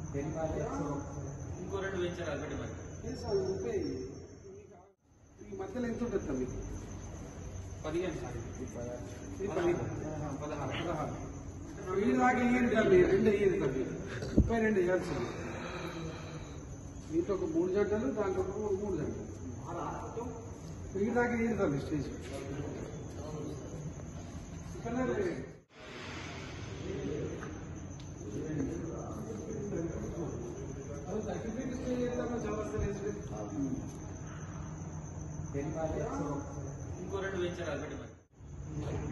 ఇంకో రెండు పెంచారు పెట్టి మరి ఏ సార్ ముప్పై ఈ మధ్యలో ఎంత ఉంటుంది సార్ మీకు పదిహేను సార్ ఇది పది పదహారు పదహారు వీడి దాకా ఇయ్యండి సార్ మీరు రెండు ఇయ్యండి సార్ మీరు ముప్పై రెండు ఇవ్వాల్సింది దీంట్లో ఒక మూడు జంటలు దాంట్లో ఒక మూడు జంటలు వీడి దాకా ఇయ్యండి సార్ మీరు స్టేజ్ ఇక్కడ లేదు. అది సర్టిఫికేట్ స్టేజ్ చేస్తామో చదవస్తే లేదు. ఇంకో రెండు పెంచారు పెట్టి మరి